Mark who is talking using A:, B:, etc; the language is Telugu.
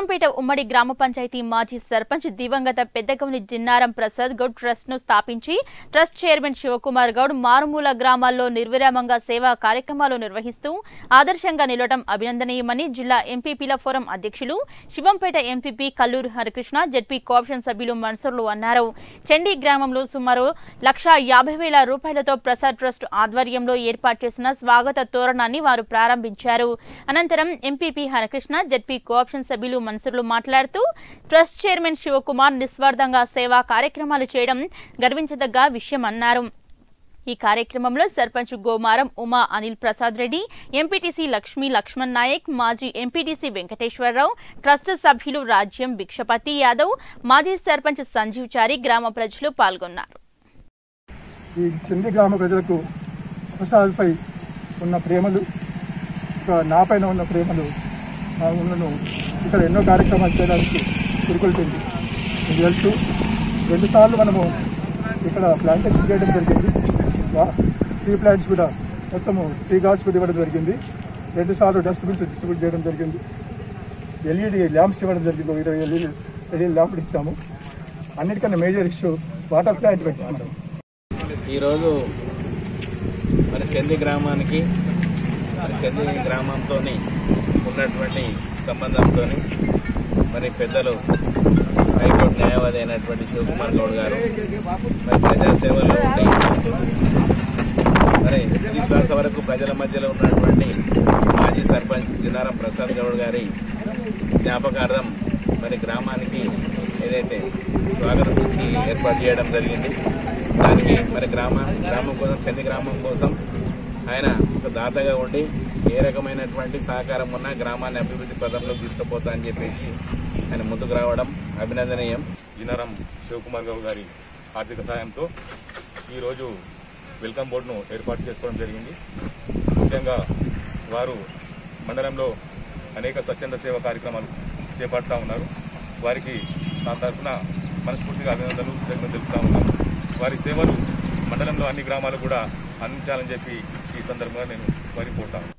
A: శివంపేట ఉమ్మడి గ్రామ పంచాయతీ మాజీ సర్పంచ్ దివంగత పెద్దగౌని జిన్నారం ప్రసాద్ గౌడ్ ట్రస్ట్ ను స్థాపించి ట్రస్ట్ చైర్మన్ శివకుమార్ గౌడ్ మారుమూల గ్రామాల్లో నిర్విరామంగా సేవా కార్యక్రమాలు నిర్వహిస్తూ ఆదర్శంగా నిలవడం అభినందనీయమని జిల్లా ఎంపీపీల ఫోరం అధ్యక్షులు Shivampet MPP Kalluru Harikrishna ZP cooption సభ్యులు మన్సూర్లు అన్నారు చండీ గ్రామంలో సుమారు లక్ష యాభై వేల రూపాయలతో ప్రసాద్ ట్రస్ట్ ఆధ్వర్యంలో ఏర్పాటు చేసిన స్వాగత తోరణాన్ని వారు ప్రారంభించారు అనంతరం ఎంపీపీ హరికృష్ణ జెడ్పీ కోఆప్షన్ సభ్యులు మన్సూర్లు మాట్లాడుతూ ట్రస్ట్ చైర్మన్ శివకుమార్ నిస్వార్థంగా సేవా కార్యక్రమాలు చేయడం గర్వించదగ్గ విషయమన్నారు ఈ కార్యక్రమంలో సర్పంచ్ గోమారం ఉమా అనిల్ ప్రసాద్ రెడ్డి ఎంపీటీసీ లక్ష్మీ లక్ష్మణ్ నాయక్ మాజీ ఎంపీటీసీ వెంకటేశ్వరరావు ట్రస్ట్ సభ్యులు రాజ్యం భిక్షపతి యాదవ్ మాజీ సర్పంచ్ సంజీవ్ చారి గ్రామ ప్రజలు పాల్గొన్నారు
B: ఈ చంది గ్రామ ప్రజలకు ప్రసాద్పై ఉన్న ప్రేమలు ఇంకా నాపైన ఉన్న ప్రేమలు ఆ ఉన్నను ఇక్కడ ఎన్నో కార్యక్రమాలు చేయడానికి పురుకొల్పింది మీకు తెలుసు రెండుసార్లు మనము ఇక్కడ ప్లాంటేషన్ చేయడం జరిగింది వా- ట్రీ ప్లాంట్స్ కూడా మొత్తము ట్రీ గార్డ్స్ కూడా ఇవ్వడం జరిగింది రెండుసార్లు డస్ట్బిన్స్ డిస్ట్రిబ్యూట్ చేయడం జరిగింది ఎల్ఈడి ల్యాంప్స్ ఇవ్వడం జరిగింది ఒక ఇరవై ఎల్ఈడి ఎల్ఈడి ల్యాంపులు ఇచ్చాము అన్నిటికన్నా మేజర్ ఇష్యూ వాటర్ ప్లాంట్ పెట్టాము
C: ఈరోజు మరి చంది గ్రామానికి మరి చంది గ్రామంతో ఉన్నటువంటి సంబంధంతో మరి పెద్దలు హైకోర్టు న్యాయవాది అయినటువంటి శివకుమార్ గౌడ్ గారు మరి ప్రజాసేవలో ఉండి మరి విశ్వాస వరకు ప్రజల మధ్యలో ఉన్నటువంటి మాజీ సర్పంచ్ జిన్నారం ప్రసాద్ గౌడ్ గారి జ్ఞాపకార్థం మరి గ్రామానికి ఏదైతే స్వాగత సూచి ఏర్పాటు చేయడం జరిగింది దానికి మరి గ్రామ గ్రామం కోసం చంది గ్రామం కోసం ఆయన ఒక దాతగా ఉండి ఏ రకమైనటువంటి సహకారం ఉన్నా గ్రామాన్ని అభివృద్ధి పదంలో తీసుకుపోతా అని చెప్పేసి ఆయన ముందుకు రావడం అభినందనీయం
D: ఈనారం శివకుమార్ గౌడ్ గారి ఆర్థిక సహాయంతో ఈరోజు వెల్కమ్ బోర్డును ఏర్పాటు చేసుకోవడం జరిగింది ముఖ్యంగా వారు మండలంలో అనేక స్వచ్ఛంద సేవా కార్యక్రమాలు చేపడతా ఉన్నారు వారికి నా తరఫున మనస్ఫూర్తిగా అభినందనలు కృతజ్ఞతలు తెలుపుతా ఉన్నాను వారి సేవలు మండలంలో అన్ని గ్రామాలు కూడా అందించాలని చెప్పి ఈ సందర్భంగా నేను కోరుతాను